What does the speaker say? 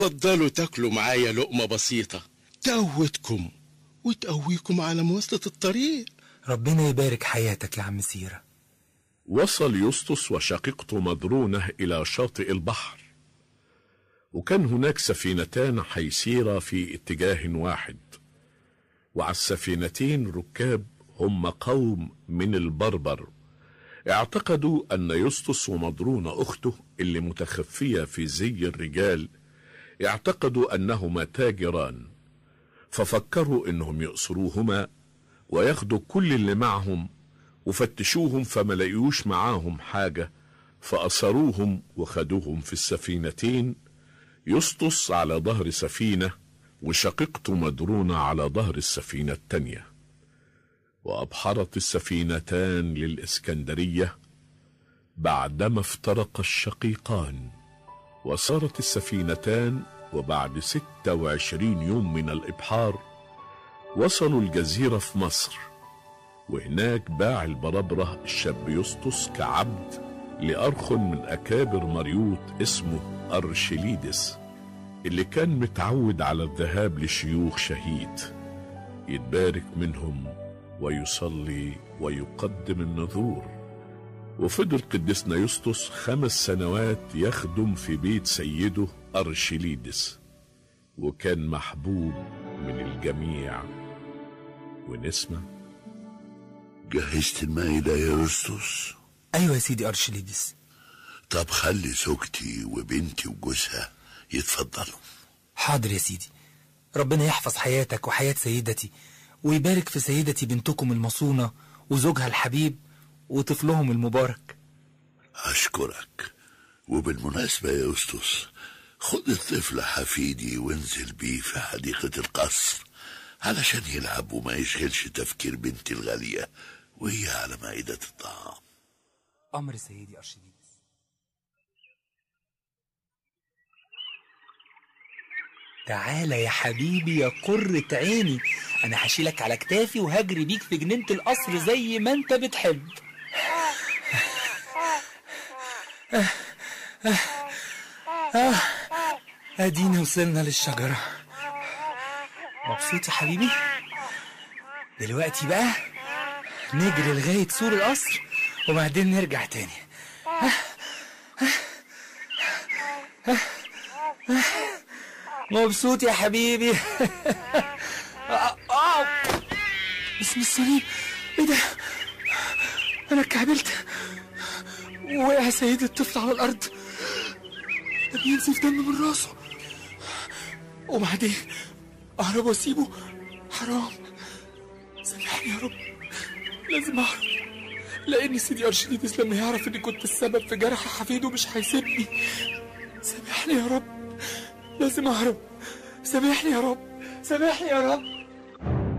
اتفضلوا تاكلوا معايا لقمة بسيطة تقوتكم وتقويكم على مواصلة الطريق ربنا يبارك حياتك يا عم سيرة وصل يسطس وشقيقته مدرونة إلى شاطئ البحر وكان هناك سفينتان حيسيرا في اتجاه واحد وعلى السفينتين ركاب هم قوم من البربر اعتقدوا أن يسطس ومضرونة أخته اللي متخفية في زي الرجال اعتقدوا أنهما تاجران ففكروا أنهم يأسروهما وياخدوا كل اللي معهم وفتشوهم فما لقيوش معاهم حاجة فأسروهم وخدوهم في السفينتين يسطس على ظهر سفينة وشقيقته مدرونة على ظهر السفينة التانية وأبحرت السفينتان للإسكندرية بعدما افترق الشقيقان وصارت السفينتان وبعد ستة وعشرين يوم من الإبحار وصلوا الجزيرة في مصر وهناك باع البربرة الشاب يسطس كعبد لأرخ من أكابر مريوط اسمه أرشليدس اللي كان متعود على الذهاب لشيوخ شهيد يتبارك منهم ويصلي ويقدم النذور وفضل قدسنا يسطس خمس سنوات يخدم في بيت سيده أرشليدس وكان محبوب من الجميع ونسمع جهزت المائدة يا يسطس أيوة يا سيدي أرشليدس طب خلي زوجتي وبنتي وجوزها يتفضلوا حاضر يا سيدي ربنا يحفظ حياتك وحياة سيدتي ويبارك في سيدتي بنتكم المصونة وزوجها الحبيب وطفلهم المبارك أشكرك وبالمناسبة يا أسطس خد الطفل حفيدي وانزل بيه في حديقة القصر علشان يلعب وما يشغلش تفكير بنتي الغالية وهي على مائدة الطعام أمر سيدي أرشديدس تعالى يا حبيبي يا قرة عيني أنا هشيلك على كتافي وهجري بيك في جنينة القصر زي ما أنت بتحب آه آه آه أدينا وصلنا للشجرة مبسوط يا حبيبي دلوقتي بقى نجري لغاية سور القصر وبعدين نرجع تاني مبسوط يا حبيبي اسم الصليب ايه ده انا اتكعبلت وقع سيد الطفل على الارض ده بينزف دم من راسه وبعدين اهرب واسيبه حرام سامحني يا رب لازم اهرب لان سيدي ارشديدس لما يعرف اني كنت السبب في جرح حفيده مش هيسيبني سامحني يا رب لازم اهرب سامحني يا رب سامحني يا رب